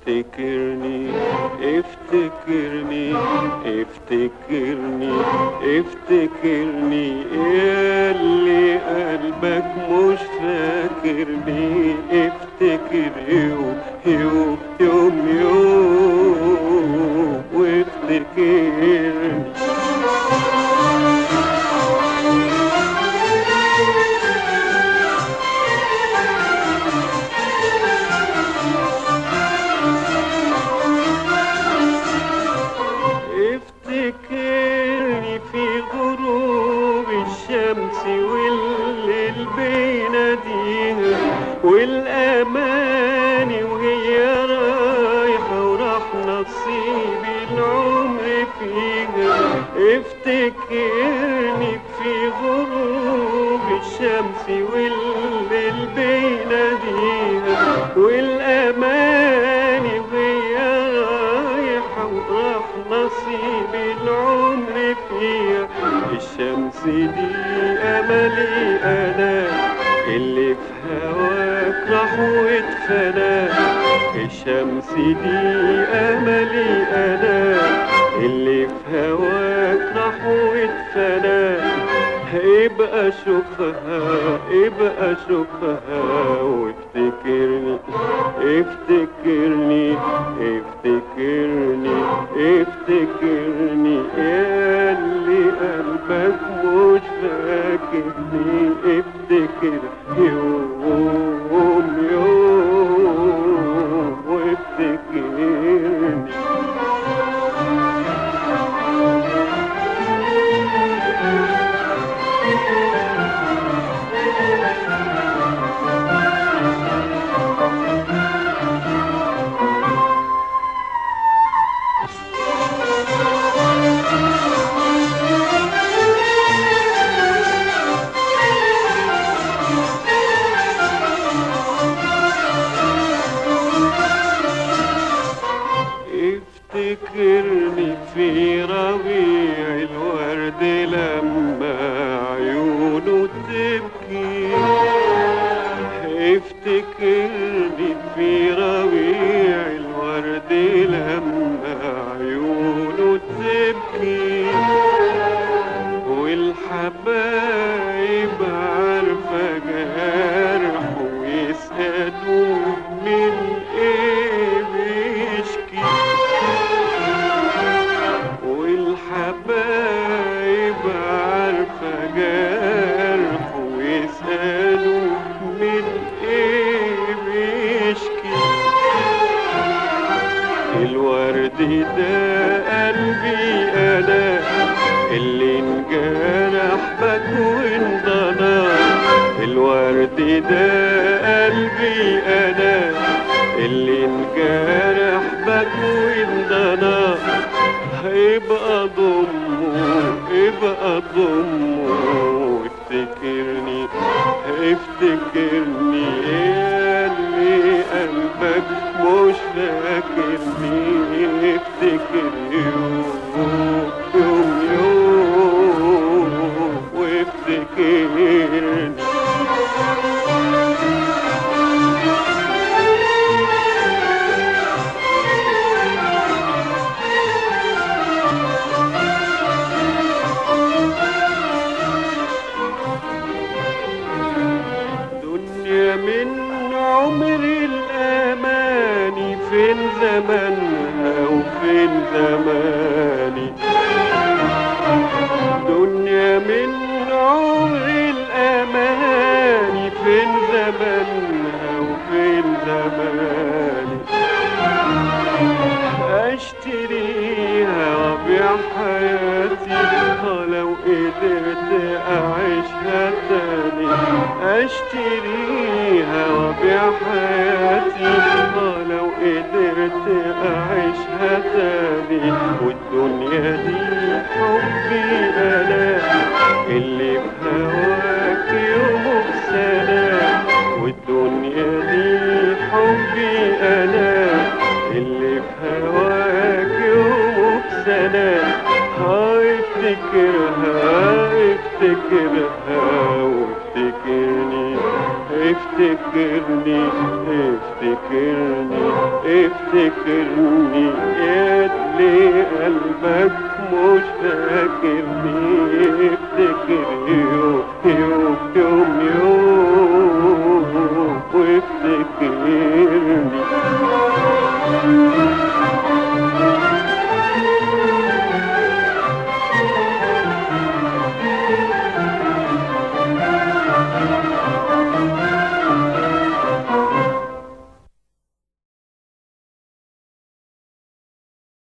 افتكرني افتكرني افتكرني افتكرني ياللي قلبك مش فاكرني افتكر يوم يوم يوم يوم وافتكرني افتكرني في غروب الشمس والليل بيناديها والاماني وهي رايحه وراح نصيب العمر فيها افتكرني في غروب الشمس والليل بيناديها والاماني وهي رايحه وراح نصيب العمر فيها الشمس دي املي انا اللي في هواك راح واتفنى الشمس دي املي انا اللي في هواك راح واتفنى ابقى شوفها ابقى شوفها وافتكرني افتكرني افتكرني افتكرني ياللي قلبك مش فاكرني افتكر يوم يوم وافتكرني افتكرني في ربيع الورد لما عيونه تبكي افتكرني في ربيع الورد لما عيونه تبكي والحبايب عارفة جرح ويسألوا من ايه بيشكي والحبايب عارفة جرح ويسألوا من ايه بيشكي الورد ده قلبي انا اللي انجرح بك وانضنا الورد ده قلبي انا اللي انجرح بك وانضنا يبقى ضمه يبقى ضمه افتكرني افتكرني اللي قلبك مش فاكرني افتكر يوم يوم يوم وافتكرني دنيا من عمر الأماني فين زمانها وفين زماني دنيا من عمر الأماني فين زمانها وفين زماني اشتريها وابيع حياتي لو قدرت اعيشها تاني اشتريها وابيع حياتي لو قدرت اعيشها تاني والدنيا دي حبي انا اللي بهواك يوم بسلام والدنيا دي حبي انا اللي بهواك يوم بسلام هاي افتكرها افتكرها وافتكرني افتكرني افتكرني افتكرني افتكرني يدلي قلبك مش فاكرني افتكر يوم يوم يوم يوم